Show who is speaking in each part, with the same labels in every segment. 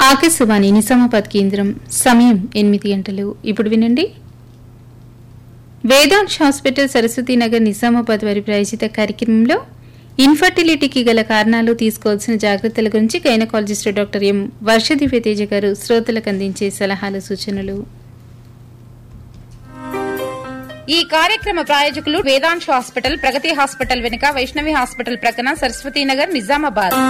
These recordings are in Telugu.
Speaker 1: ఆకాశవాణి నిజామాబాద్ కేంద్రం సమయం ఎనిమిది గంటలు ఇప్పుడు వినండి వేదాంశ్ హాస్పిటల్ సరస్వతి నగర్ నిజామాబాద్ వారి ప్రాయోజిత కార్యక్రమంలో ఇన్ఫర్టిలిటీకి గల కారణాలు తీసుకోవాల్సిన జాగ్రత్తల గురించి gynaecologist doctor M Varshadivya Teja గారు శ్రోతలకు అందించే సలహాలు సూచనలు
Speaker 2: ఈ కార్యక్రమ ప్రాయోజకులు వేదాంశ్ హాస్పిటల్ ప్రగతి హాస్పిటల్ వెనుక వైష్ణవి హాస్పిటల్ ప్రక్కన సరస్వతీనగర్ నిజామాబాద్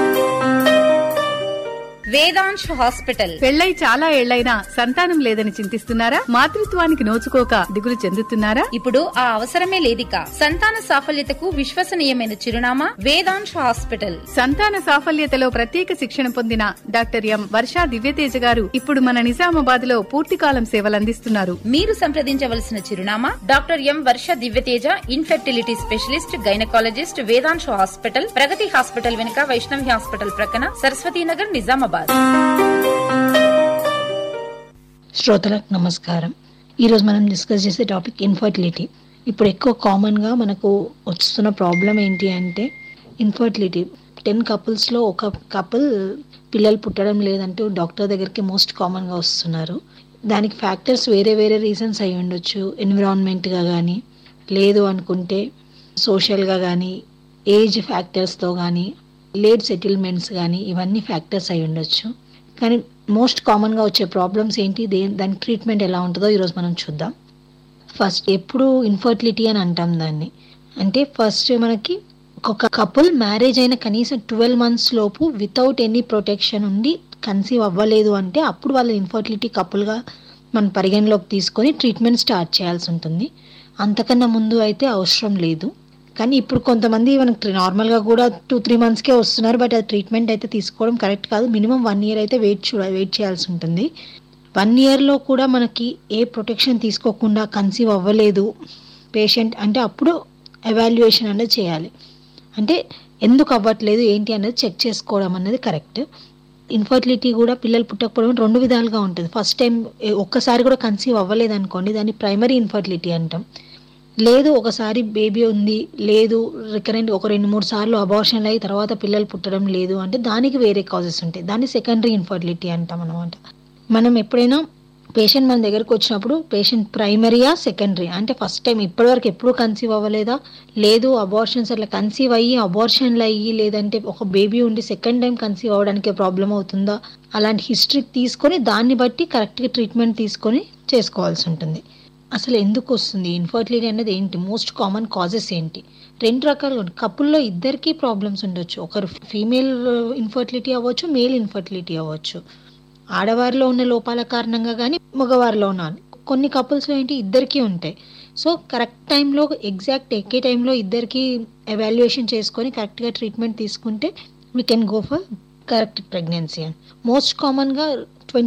Speaker 2: వేదాంశ్ హాస్పిటల్
Speaker 3: పెళ్ళై చాలా ఏళ్లైనా సంతానం లేదని చింతిస్తున్నారా మాతృత్వానికి నోచుకోక దిగులు చెందుతున్నారా
Speaker 2: ఇప్పుడు ఆ అవసరమే లేదిక సంతాన సాఫల్యతకు విశ్వసనీయమైన చిరునామా వేదాంశ్ హాస్పిటల్
Speaker 3: సంతాన సాఫల్యతలో ప్రత్యేక శిక్షణ పొందిన డాక్టర్ ఎం వర్షా దివ్యతేజ గారు ఇప్పుడు మన నిజామాబాద్ లో పూర్తికాలం సేవలందిస్తున్నారు
Speaker 2: మీరు సంప్రదించవలసిన చిరునామా doctor M Varsha Divyateja infertility specialist gynaecologist Vedansha hospital Pragathi hospital వెనుక వైష్ణవి హాస్పిటల్ ప్రక్కన సరస్వతీనగర్ నిజామాబాద్
Speaker 4: శ్రోతలకు నమస్కారం ఈరోజు మనం డిస్కస్ చేసే టాపిక్ ఇన్ఫర్టిలిటీ ఇప్పుడు ఎక్కువ కామన్గా మనకు వస్తున్న ప్రాబ్లం ఏంటి అంటే ఇన్ఫర్టిలిటీ టెన్ కపుల్స్లో ఒక కపుల్ పిల్లలు పుట్టడం లేదంటూ డాక్టర్ దగ్గరికి మోస్ట్ కామన్గా వస్తున్నారు దానికి ఫ్యాక్టర్స్ వేరే వేరే రీజన్స్ అయి ఉండొచ్చు ఎన్విరాన్మెంట్గా కానీ లేదు అనుకుంటే సోషల్గా కానీ ఏజ్ ఫ్యాక్టర్స్తో కానీ లేట్ సెటిల్మెంట్స్ కానీ ఇవన్నీ ఫ్యాక్టర్స్ అయి ఉండొచ్చు కానీ మోస్ట్ కామన్గా వచ్చే ప్రాబ్లమ్స్ ఏంటి దే దానికి ట్రీట్మెంట్ ఎలా ఉంటుందో ఈరోజు మనం చూద్దాం ఫస్ట్ ఎప్పుడు ఇన్ఫర్టిలిటీ అని అంటాం దాన్ని అంటే ఫస్ట్ మనకి ఒక కపుల్ మ్యారేజ్ అయిన కనీసం ట్వెల్వ్ మంత్స్ లోపు వితౌట్ ఎనీ ప్రొటెక్షన్ ఉండి కన్సీవ్ అవ్వలేదు అంటే అప్పుడు వాళ్ళ ఇన్ఫర్టిలిటీ కపుల్గా మనం పరిగణలోకి తీసుకొని ట్రీట్మెంట్ స్టార్ట్ చేయాల్సి ఉంటుంది అంతకన్నా ముందు అయితే అవసరం లేదు కానీ ఇప్పుడు కొంతమంది మనకి నార్మల్గా కూడా టూ త్రీ మంత్స్కే వస్తున్నారు బట్ అది ట్రీట్మెంట్ అయితే తీసుకోవడం కరెక్ట్ కాదు మినిమం వన్ ఇయర్ అయితే వెయిట్ చూడ వెయిట్ చేయాల్సి ఉంటుంది వన్ ఇయర్లో కూడా మనకి ఏ ప్రొటెక్షన్ తీసుకోకుండా కన్సీవ్ అవ్వలేదు పేషెంట్ అంటే అప్పుడు ఎవాల్యుయేషన్ అనేది చేయాలి అంటే ఎందుకు అవ్వట్లేదు ఏంటి అనేది చెక్ చేసుకోవడం అనేది కరెక్ట్ ఇన్ఫర్టిలిటీ కూడా పిల్లలు పుట్టకపోవడం రెండు విధాలుగా ఉంటుంది ఫస్ట్ టైం ఒక్కసారి కూడా కన్సీవ్ అవ్వలేదు అనుకోండి దాన్ని ప్రైమరీ ఇన్ఫర్టిలిటీ అంటాం లేదు ఒకసారి బేబీ ఉంది లేదు రికరెంట్ ఒక రెండు మూడు సార్లు అబార్షన్ అయ్యి తర్వాత పిల్లలు పుట్టడం లేదు అంటే దానికి వేరే కాజెస్ ఉంటాయి దాన్ని సెకండరీ ఇన్ఫర్టిలిటీ అంటాం అనమాట మనం ఎప్పుడైనా పేషెంట్ మన దగ్గరకు వచ్చినప్పుడు పేషెంట్ ప్రైమరీయా సెకండరీ అంటే ఫస్ట్ టైం ఇప్పటివరకు ఎప్పుడు కన్సీవ్ అవ్వలేదా లేదు అబార్షన్స్ అట్లా కన్సీవ్ అయ్యి అబార్షన్లు అయ్యి లేదంటే ఒక బేబీ ఉండి సెకండ్ టైం కన్సీవ్ అవ్వడానికి ప్రాబ్లం అవుతుందా అలాంటి హిస్టరీ తీసుకొని దాన్ని బట్టి కరెక్ట్గా ట్రీట్మెంట్ తీసుకొని చేసుకోవాల్సి ఉంటుంది అసలు ఎందుకు వస్తుంది ఇన్ఫర్టిలిటీ అనేది ఏంటి మోస్ట్ కామన్ కాజెస్ ఏంటి రెండు రకాలు కపుల్లో ఇద్దరికి ప్రాబ్లమ్స్ ఉండొచ్చు ఒకరు ఫీమేల్ ఇన్ఫర్టిలిటీ అవ్వచ్చు మేల్ ఇన్ఫర్టిలిటీ అవ్వచ్చు ఆడవారిలో ఉన్న లోపాల కారణంగా కానీ మగవారిలో ఉన్న కొన్ని కపుల్స్లో ఏంటి ఇద్దరికీ ఉంటాయి సో కరెక్ట్ టైంలో ఎగ్జాక్ట్ ఎక్కే టైంలో ఇద్దరికి ఎవాల్యుయేషన్ చేసుకొని కరెక్ట్గా ట్రీట్మెంట్ తీసుకుంటే we can go for correct pregnancy అని మోస్ట్ కామన్గా